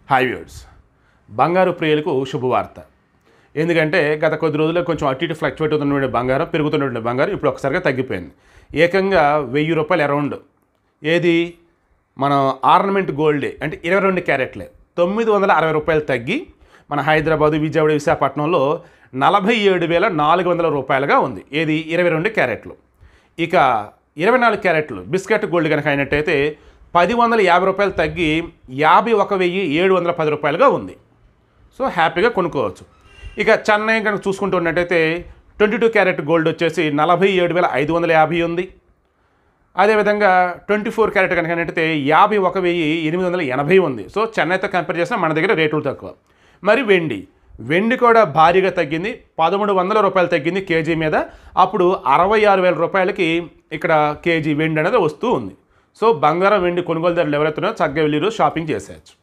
hi viewers బంగారు ప్రియులకు శుభవార్త ఎందుకంటే గత కొద్ది రోజుల్లో కొంచెం అటు ఇటు ఫ్లక్చువేట్ అవుతున్నటువంటి బంగారం పెరుగుతున్నటువంటి బంగారం ఇప్పుడు ఒకసారిగా తగ్గిపోయింది ఏకంగా వెయ్యి రూపాయలు అరౌండ్ ఏది మన ఆర్నమెంట్ గోల్డే అంటే ఇరవై రెండు క్యారెట్లే తొమ్మిది వందల అరవై రూపాయలు తగ్గి మన హైదరాబాదు విజయవాడ విశాఖపట్నంలో నలభై ఏడు వేల నాలుగు వందల రూపాయలుగా ఉంది ఏది ఇరవై రెండు క్యారెట్లు ఇక ఇరవై నాలుగు క్యారెట్లు బిస్కెట్ గోల్డ్ కనుక అయినట్టయితే పది వందల యాభై రూపాయలు తగ్గి యాభై ఒక వెయ్యి ఏడు వందల పది రూపాయలుగా ఉంది సో హ్యాపీగా కొనుక్కోవచ్చు ఇక చెన్నై కనుక చూసుకుంటూ ఉన్నట్టయితే ట్వంటీ టూ క్యారెట్ గోల్డ్ వచ్చేసి నలభై ఏడు వేల ఐదు వందల యాభై ఉంది అదేవిధంగా ట్వంటీ ఫోర్ క్యారెట్ కనుక ఏంటంటే యాభై ఒక వెయ్యి ఎనిమిది వందల ఎనభై ఉంది సో చెన్నైతో కంపేర్ చేసినా మన దగ్గర రేట్లు తక్కువ మరి వెండి వెండి కూడా భారీగా తగ్గింది పదమూడు వందల రూపాయలు తగ్గింది కేజీ మీద అప్పుడు అరవై ఆరు వేల రూపాయలకి ఇక్కడ కేజీ వెండి అనేది వస్తూ ఉంది సో బంగారం వెండి కొనుగోలుదారులు ఎవరైతే ఉన్నారో చక్కగా వెళ్ళి ఈరోజు షాపింగ్ చేసేయచ్చు